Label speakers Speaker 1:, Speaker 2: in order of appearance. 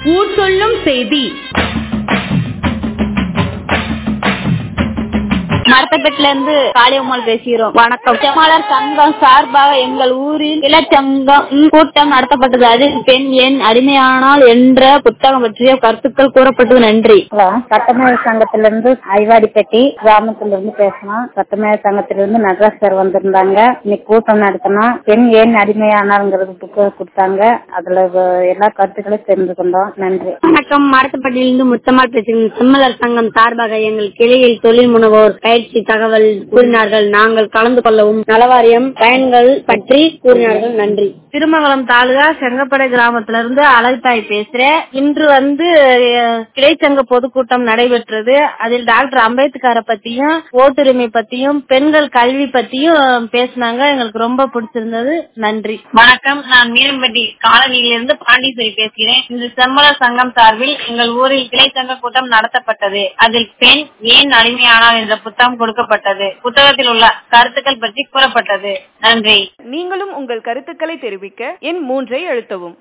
Speaker 1: ஊர் சொல்லும் செய்தி
Speaker 2: மரத்தப்பேட்டில இருந்து காளியம்மாள் பேசுகிறோம் வணக்கம் செம்மாளர் சங்கம் சார்பாக எங்கள் ஊரில் இளச்சங்கம் கூட்டம் நடத்தப்பட்டது அதில் பெண் எண் அடிமையானால் என்ற புத்தகம் பற்றிய கருத்துக்கள் கூறப்பட்டது நன்றி
Speaker 3: ஹலோ சட்டமேல சங்கத்துல இருந்து ஐவாடிப்பட்டி கிராமத்துல இருந்து பேசணும் சட்டமேல சங்கத்துல இருந்து நடராஜ் சார் வந்திருந்தாங்க இன்னைக்கு கூட்டம் நடத்தினோம் பெண் ஏன் அடிமையானாங்கிறது புக்கு கொடுத்தாங்க அதுல வ- எல்லா கருத்துக்களையும் தெரிந்து கொண்டோம் நன்றி
Speaker 2: வணக்கம் மரத்தப்பட்டியிலிருந்து முத்தம்மாள் பேசுகிறேன் செம்மலர் சங்கம் சார்பாக எங்கள் கிளையில் தொழில் முனைவோர் பயிற்சி தகவல் கூறினார்கள் நாங்கள் கலந்து கொள்ளவும் நலவாரியம் பயன்கள் பற்றி கூறினார்கள் நன்றி
Speaker 3: திருமங்கலம் தாலுகா செங்கப்படை கிராமத்துல இருந்து அழகுத்தாய் பேசுறேன் இன்று வந்து அஹ், கிளைச்சங்க பொதுக்கூட்டம் நடைபெற்றது அதில் டாக்டர் அம்பேத்கரை பத்தியும் ஓட்டுரிமை பத்தியும் பெண்கள் கல்வி பத்தியும் பேசினாங்க எங்களுக்கு ரொம்ப பிடிச்சிருந்தது நன்றி
Speaker 4: வணக்கம் நான் மீனம்பட்டி காலனியிலிருந்து பாண்டீஸ்வரி பேசுகிறேன் இன்று செம்மலர் சங்கம் சார்பில் எங்கள் ஊரில் கிளை சங்க கூட்டம் நடத்தப்பட்டது அதில் பெண் ஏன் அடிமையானார் என்ற புத்தகம் கொடுக்கப்பட்டது புத்தகத்தில் உள்ள கருத்துக்கள் பற்றி கூறப்பட்டது நன்றி
Speaker 1: நீங்களும் உங்கள் கருத்துக்களை தெரிவிக்க எண் மூன்றை அழுத்தவும்